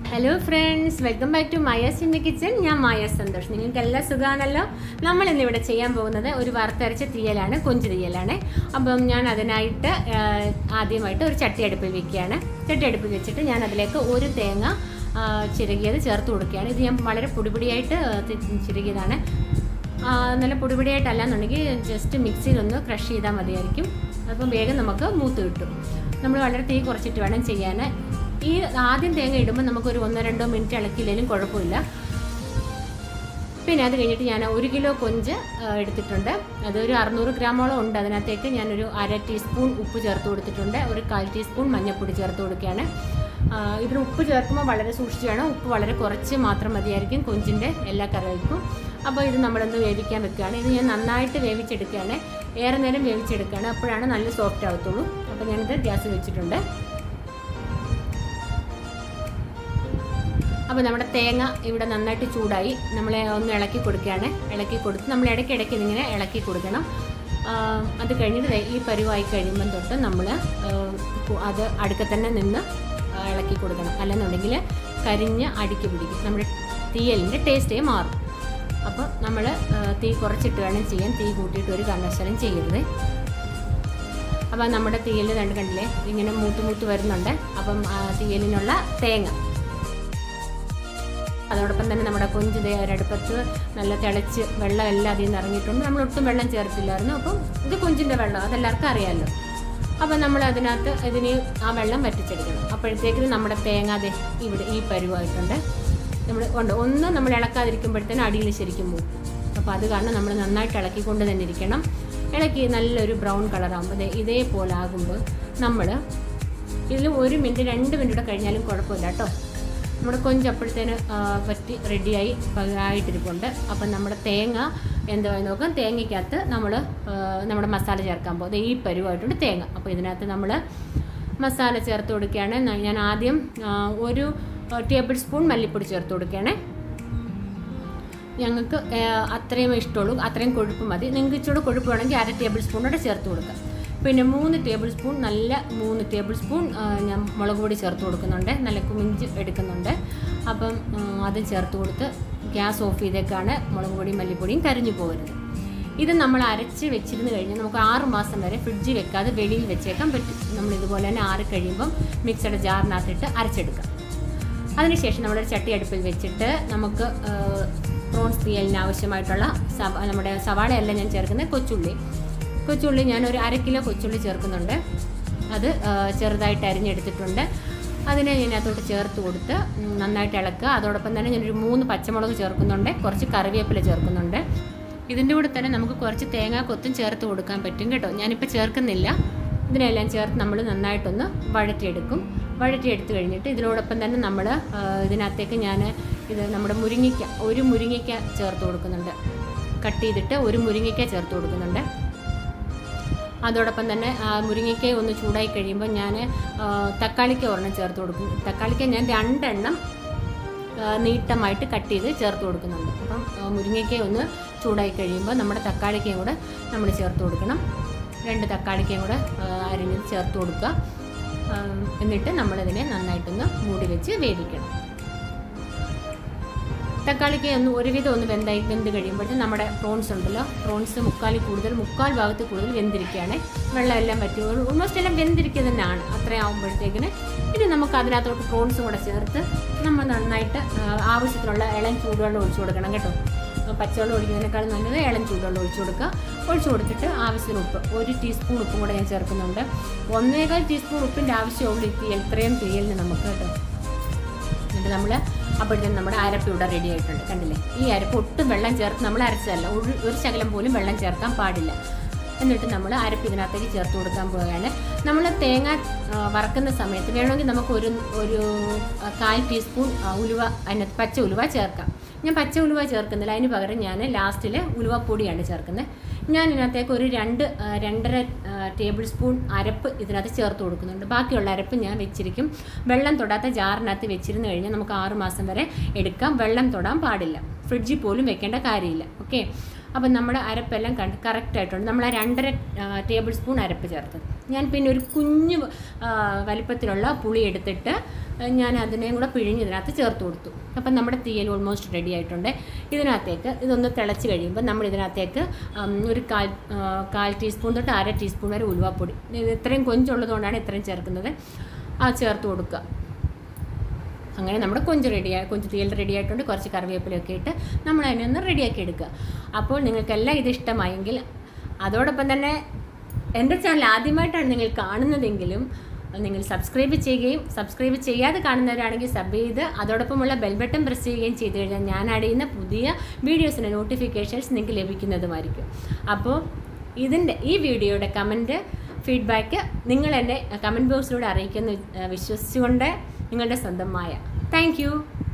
hello friends welcome back to Maya's in kitchen ഞാൻ മായ സന്തോഷ് നിങ്ങൾക്ക് എല്ലാം സുഖമാണല്ലോ നമ്മൾ ഇന്ന് ഇവിടെ ചെയ്യാൻ പോകുന്നത് ഒരു വറുത്തരച്ച തീയലാണ് കൊഞ്ച് തീയലാണ് അപ്പം ഞാൻ അതിനായിട്ട് ആ, ആദ്യമായിട്ട് ഒരു ചട്ടി അടുപ്പിൽ വെക്കുകയാണ് ചട്ടി അടുപ്പിൽ വെച്ചിട്ട് ഞാൻ അതിലേക്ക് ഒരു തേങ്ങ ആ, ചിരകിയത് ചേർത്ത് കൊടുക്കുകയാണ് ഇത് ഞാൻ വളരെ പൊടിപൊടിയായിട്ട് ആ, തി- ചിരകിയതാണ് ആ, നല്ല പൊടിപൊടിയായിട്ടല്ല എന്നുണ്ടെങ്കിൽ ജസ്റ്റ് മിക്സിയിലൊന്ന് ക്രഷ് ചെയ്താൽ മതിയായിരിക്കും അപ്പം വേഗം നമുക്ക് മൂത്ത് കിട്ടും നമ്മൾ വളരെ തീ കുറച്ചിട്ട് വേണം ചെയ്യാൻ ഈ ആദ്യം തേങ്ങ ഇടുമ്പോൾ നമുക്കൊരു ഒന്നോ രണ്ടോ മിനിറ്റ് ഇളക്കിയില്ലെങ്കിലും കുഴപ്പമില്ല പിന്നെ അത് കഴിഞ്ഞിട്ട് ഞാൻ ഒരു കിലോ കൊഞ്ച് ആ, എടുത്തിട്ടുണ്ട് അതൊരു അറുന്നൂറ് ഗ്രാമോളം ഉണ്ട് അതിനകത്തേക്ക് ഞാനൊരു അര ടീസ്പൂൺ ഉപ്പ് ചേർത്ത് കൊടുത്തിട്ടുണ്ട് ഒരു കാൽ ടീസ്പൂൺ മഞ്ഞൾപ്പൊടി ചേർത്ത് കൊടുക്കുകയാണ് ആ, ഇതിന് ഉപ്പ് ചേർക്കുമ്പോൾ വളരെ സൂക്ഷിച്ച് വേണം ഉപ്പ് വളരെ കുറച്ച് മാത്രം മതിയായിരിക്കും കൊഞ്ചിൻ്റെ എല്ലാ കറികൾക്കും അപ്പോൾ ഇത് നമ്മളൊന്ന് വേവിക്കാൻ വെക്കുകയാണ് ഇത് ഞാൻ നന്നായിട്ട് വേവിച്ചെടുക്കുകയാണ് ഏറെ നേരം വേവിച്ചെടുക്കുകയാണ് അപ്പോഴാണ് നല്ല സോഫ്റ്റ് ആവത്തുള്ളൂ അപ്പോൾ ഞാനിത് ഗ്യാസ് വെച്ചിട്ടുണ്ട് അപ്പോൾ നമ്മുടെ തേങ്ങ ഇവിടെ നന്നായിട്ട് ചൂടായി നമ്മളെ ഒന്ന് ഇളക്കി കൊടുക്കുകയാണ് ഇളക്കി കൊടുത്ത് നമ്മൾ ഇടയ്ക്ക് ഇടയ്ക്ക് ഇതിങ്ങനെ ഇളക്കി കൊടുക്കണം ആ, അത് കഴിഞ്ഞിട്ട് ദേ ഈ പരുവായി കഴിയുമ്പം തൊട്ട് നമ്മൾ അത് അടുക്ക തന്നെ നിന്ന് ആ, ഇളക്കി കൊടുക്കണം അല്ലെന്നുണ്ടെങ്കിൽ കരിഞ്ഞ് അടിക്ക് പിടിക്കും നമ്മുടെ തീയലിൻ്റെ ടേസ്റ്റേ മാറും അപ്പോൾ നമ്മൾ തീ കുറച്ചിട്ട് വേണം ചെയ്യാൻ തീ കൂട്ടിയിട്ട് ഒരു കാരണവശാലും ചെയ്യരുത് അപ്പം നമ്മുടെ തീയൽ രണ്ട് കണ്ടില്ലേ ഇങ്ങനെ മൂത്ത് മൂത്ത് വരുന്നുണ്ട് അപ്പം ആ തീയലിനുള്ള തേങ്ങ അതോടൊപ്പം തന്നെ നമ്മുടെ കൊഞ്ച് ദേ ഒരടുപ്പത്ത് നല്ല തിളച്ച് വെള്ളം എല്ലാം അതിൽ നിന്ന് ഇറങ്ങിയിട്ടുണ്ട് നമ്മൾ ഒട്ടും വെള്ളം ചേർത്തില്ലായിരുന്നു അപ്പം ഇത് കൊഞ്ചിൻ്റെ വെള്ളം അതെല്ലാവർക്കും അറിയാമല്ലോ അപ്പം നമ്മൾ അതിനകത്ത് ഇതിന് ആ വെള്ളം വറ്റിച്ചെടുക്കണം അപ്പോഴത്തേക്കിന് നമ്മുടെ തേങ്ങ ദേ ഇവിടെ ഈ പരുവായിട്ടുണ്ട് നമ്മൾ ഉണ്ട് ഒന്ന് നമ്മൾ ഇളക്കാതിരിക്കുമ്പോഴത്തേനും അടിയിൽ ശരിക്കും പോകും അപ്പോൾ അത് കാരണം നമ്മൾ നന്നായിട്ട് ഇളക്കിക്കൊണ്ട് തന്നെ ഇരിക്കണം ഇളക്കി നല്ലൊരു ബ്രൗൺ കളറാകുമ്പോൾ ദേ ഇതേപോലെ ആകുമ്പോൾ നമ്മൾ ഇതിൽ ഒരു മിനിറ്റ് രണ്ട് മിനിറ്റ് കൂടെ കഴിഞ്ഞാലും കുഴപ്പമില്ല കേട്ടോ നമ്മുടെ കൊഞ്ച് അപ്പോഴത്തേന് ആ, വറ്റി റെഡിയായി ആയിട്ടിരിപ്പുണ്ട് അപ്പം നമ്മുടെ തേങ്ങ എന്താ നോക്കാം തേങ്ങയ്ക്കകത്ത് നമ്മൾ നമ്മുടെ മസാല ചേർക്കാൻ പോകും ഈ പരുവായിട്ടുണ്ട് തേങ്ങ അപ്പോൾ ഇതിനകത്ത് നമ്മൾ മസാല ചേർത്ത് കൊടുക്കുകയാണ് ന- ഞാൻ ആദ്യം ആ, ഒരു ടേബിൾ സ്പൂൺ മല്ലിപ്പൊടി ചേർത്ത് കൊടുക്കുകയാണേ ഞങ്ങൾക്ക് അത്രയും ഇഷ്ടമുള്ളൂ അത്രയും കൊഴുപ്പ് മതി നിങ്ങൾക്ക് ഇച്ചിരി കൊഴുപ്പ് വേണമെങ്കിൽ അര ടേബിൾ സ്പൂണോടെ ചേർത്ത് കൊടുക്കാം പിന്നെ മൂന്ന് ടേബിൾ സ്പൂൺ നല്ല മൂന്ന് ടേബിൾ സ്പൂൺ ആ, ഞാൻ മുളക് പൊടി ചേർത്ത് കൊടുക്കുന്നുണ്ട് നല്ല കുമിഞ്ച് എടുക്കുന്നുണ്ട് അപ്പം ആ, അത് ചേർത്ത് കൊടുത്ത് ഗ്യാസ് ഓഫ് ചെയ്തേക്കാണ് മുളക് പൊടിയും മല്ലിപ്പൊടിയും കരിഞ്ഞു പോകരുത് ഇത് നമ്മൾ അരച്ച് വെച്ചിരുന്ന് കഴിഞ്ഞാൽ നമുക്ക് ആറ് മാസം വരെ ഫ്രിഡ്ജിൽ വെക്കാതെ വെളിയിൽ വെച്ചേക്കാൻ പറ്റും നമ്മൾ ഇതുപോലെ തന്നെ ആറി കഴിയുമ്പം മിക്സഡ് ജാറിനകത്തിട്ട് അരച്ചെടുക്കാം അതിനുശേഷം നമ്മളൊരു ചട്ടി അടുപ്പിൽ വെച്ചിട്ട് നമുക്ക് പ്രോൺസ് തീയലിന് ആവശ്യമായിട്ടുള്ള സവ നമ്മുടെ സവാളയല്ല ഞാൻ ചേർക്കുന്നത് കൊച്ചുള്ളി കൊച്ചുള്ളി ഞാൻ ഒരു അര കിലോ കൊച്ചുള്ളി ചേർക്കുന്നുണ്ട് അത് ആ, ചെറുതായിട്ട് അരിഞ്ഞെടുത്തിട്ടുണ്ട് അതിനെ ഇതിനകത്തോട്ട് ചേർത്ത് കൊടുത്ത് ഉം, നന്നായിട്ട് ഇളക്കുക അതോടൊപ്പം തന്നെ ഞാനൊരു മൂന്ന് പച്ചമുളക് ചേർക്കുന്നുണ്ട് കുറച്ച് കറിവേപ്പില ചേർക്കുന്നുണ്ട് ഇതിൻ്റെ കൂടെ തന്നെ നമുക്ക് കുറച്ച് തേങ്ങാ കൊത്തും ചേർത്ത് കൊടുക്കാൻ പറ്റും കേട്ടോ ഞാനിപ്പോൾ ചേർക്കുന്നില്ല ഇതിനെല്ലാം ചേർത്ത് നമ്മൾ നന്നായിട്ടൊന്ന് വഴറ്റിയെടുക്കും വഴറ്റിയെടുത്ത് കഴിഞ്ഞിട്ട് ഇതിനോടൊപ്പം തന്നെ നമ്മൾ ഇതിനകത്തേക്ക് ഞാൻ ഇത് നമ്മുടെ മുരിങ്ങയ്ക്ക ഒരു മുരിങ്ങയ്ക്ക ചേർത്ത് കൊടുക്കുന്നുണ്ട് കട്ട് ചെയ്തിട്ട് ഒരു മുരിങ്ങയ്ക്ക ചേർത്ത് കൊടുക്കുന്നുണ്ട് അതോടൊപ്പം തന്നെ ആ, മുരിങ്ങയ്ക്ക ഒന്ന് ചൂടായി കഴിയുമ്പോൾ ഞാൻ തക്കാളിക്ക ഒരെണ്ണം ചേർത്ത് കൊടുക്കും തക്കാളിക്ക ഞാൻ രണ്ടെണ്ണം ആ, നീട്ടമായിട്ട് കട്ട് ചെയ്ത് ചേർത്ത് കൊടുക്കുന്നുണ്ട് അപ്പം ആ, മുരിങ്ങയ്ക്ക ഒന്ന് ചൂടായി കഴിയുമ്പോൾ നമ്മുടെ തക്കാളിക്കയും കൂടെ നമ്മൾ ചേർത്ത് കൊടുക്കണം രണ്ട് തക്കാളിക്കയും കൂടെ ആ, അരിഞ്ഞ് ചേർത്ത് കൊടുക്കുക ആ, എന്നിട്ട് നമ്മളിതിനെ നന്നായിട്ടൊന്ന് മൂടി വെച്ച് വേവിക്കണം തക്കാളിക്ക് ഒന്ന് ഒരുവിധം ഒന്ന് വെന്തായി വെന്ത് കഴിയുമ്പോഴത്തേക്കും നമ്മുടെ പ്രോൺസ് ഉണ്ടല്ലോ പ്രോൺസ് മുക്കാലിൽ കൂടുതൽ മുക്കാൽ ഭാഗത്ത് കൂടുതൽ വെന്തിരിക്കുകയാണ് വെള്ളമെല്ലാം പറ്റി ഓൾമോസ്റ്റ് എല്ലാം വെന്തിരിക്കുക തന്നെയാണ് അത്രയും ആകുമ്പോഴത്തേക്കിന് ഇനി നമുക്ക് അതിനകത്തോട്ട് പ്രോൺസും കൂടെ ചേർത്ത് നമ്മൾ നന്നായിട്ട് ആ, ആവശ്യത്തിനുള്ള ഇളം ചൂടുവെള്ളം ഒഴിച്ചു കൊടുക്കണം കേട്ടോ പച്ചവെള്ളം ഒഴിക്കുന്നതിനേക്കാളും നല്ലത് ഇളം ചൂടുവെള്ളം ഒഴിച്ചു കൊടുക്കുക ഒഴിച്ചു കൊടുത്തിട്ട് ആവശ്യത്തിന് ഉപ്പ് ഒരു ടീസ്പൂൺ ഉപ്പും കൂടെ ഞാൻ ചേർക്കുന്നുണ്ട് ഒന്നേകാൽ ടീസ്പൂൺ ഉപ്പിൻ്റെ ആവശ്യമുള്ളൂ ഈ തീയൽ ഇത്രയും തീയലിന് നമുക്ക് കേട്ടോ എന്നിട്ട് നമ്മൾ അപ്പോഴത്തേനും നമ്മുടെ അരപ്പ് ഇവിടെ റെഡി ആയിട്ടുണ്ട് കണ്ടില്ലേ ഈ അരപ്പ് ഒട്ടും വെള്ളം ചേർത്ത് നമ്മൾ അരച്ചതല്ല ഒരു ഒരു ശകലം പോലും വെള്ളം ചേർക്കാൻ പാടില്ല എന്നിട്ട് നമ്മൾ അരപ്പ് ഇതിനകത്തേക്ക് ചേർത്ത് കൊടുക്കാൻ പോവുകയാണ് നമ്മൾ തേങ്ങ ആ, വറക്കുന്ന സമയത്ത് വേണമെങ്കിൽ നമുക്ക് ഒരു ഒരു ആ, കാൽ ടീസ്പൂൺ ആ, ഉലുവ അതിനകത്ത് പച്ച ഉലുവ ചേർക്കാം ഞാൻ പച്ച ഉലുവ ചേർക്കുന്നില്ല അതിന് പകരം ഞാൻ ലാസ്റ്റിൽ ഉലുവപ്പൊടിയാണ് ചേർക്കുന്നത് ഞാൻ ഇതിനകത്തേക്ക് ഒരു രണ്ട് ആ, രണ്ടര ആ, ടേബിൾ സ്പൂൺ അരപ്പ് ഇതിനകത്ത് ചേർത്ത് കൊടുക്കുന്നുണ്ട് ബാക്കിയുള്ള അരപ്പ് ഞാൻ വെച്ചിരിക്കും വെള്ളം തൊടാത്ത ജാറിനകത്ത് വെച്ചിരുന്ന് കഴിഞ്ഞാൽ നമുക്ക് ആറ് മാസം വരെ എടുക്കാം വെള്ളം തൊടാൻ പാടില്ല ഫ്രിഡ്ജിൽ പോലും വെക്കേണ്ട കാര്യമില്ല ഓക്കെ അപ്പം നമ്മുടെ അരപ്പെല്ലാം കണ്ട് കറക്റ്റായിട്ടുണ്ട് നമ്മൾ ആ രണ്ടര ടേബിൾ സ്പൂൺ അരപ്പ് ചേർത്തത് ഞാൻ പിന്നെ ഒരു കുഞ്ഞു ആ, വലിപ്പത്തിലുള്ള പുളി എടുത്തിട്ട് ഞാൻ അതിനെയും കൂടെ പിഴിഞ്ഞ് ഇതിനകത്ത് ചേർത്ത് കൊടുത്തു അപ്പം നമ്മുടെ തീയൽ ഓൾമോസ്റ്റ് റെഡി ആയിട്ടുണ്ട് ഇതിനകത്തേക്ക് ഇതൊന്ന് തിളച്ച് കഴിയുമ്പോൾ നമ്മൾ ഇതിനകത്തേക്ക് ഉം, ഒരു കാൽ ആ, കാൽ ടീസ്പൂൺ തൊട്ട് അര ടീസ്പൂൺ വരെ ഉലുവാപ്പൊടി ഇത് ഇത്രയും കൊഞ്ചുള്ളതുകൊണ്ടാണ് ഇത്രയും ചേർക്കുന്നത് ആ ചേർത്ത് കൊടുക്കുക അങ്ങനെ നമ്മുടെ കൊഞ്ച് റെഡിയായി കൊഞ്ച് തീയൽ റെഡി ആയിട്ടുണ്ട് കുറച്ച് കറിവേപ്പിലൊക്കെ ഇട്ട് നമ്മൾ അതിനെ ഒന്ന് റെഡിയാക്കി എടുക്കുക അപ്പോൾ നിങ്ങൾക്കെല്ലാം ഇത് ഇഷ്ടമായെങ്കിൽ അതോടൊപ്പം തന്നെ എൻ്റെ ചാനൽ ആദ്യമായിട്ടാണ് നിങ്ങൾ കാണുന്നതെങ്കിലും നിങ്ങൾ സബ്സ്ക്രൈബ് ചെയ്യുകയും സബ്സ്ക്രൈബ് ചെയ്യാതെ കാണുന്നവരാണെങ്കിൽ സബ് ചെയ്ത് അതോടൊപ്പമുള്ള ബെൽ ബട്ടൺ പ്രസ് ചെയ്യുകയും ചെയ്തു കഴിഞ്ഞാൽ ഞാൻ ആഡ് ചെയ്യുന്ന പുതിയ വീഡിയോസിൻ്റെ നോട്ടിഫിക്കേഷൻസ് നിങ്ങൾക്ക് ലഭിക്കുന്നതുമായിരിക്കും അപ്പോൾ ഇതിൻ്റെ ഈ വീഡിയോയുടെ കമൻറ്റ് ഫീഡ്ബാക്ക് നിങ്ങൾ എന്നെ കമൻറ്റ് ബോക്സിലൂടെ അറിയിക്കുമെന്ന് വിശ്വസിച്ചുകൊണ്ട് നിങ്ങളുടെ സ്വന്തമായ താങ്ക്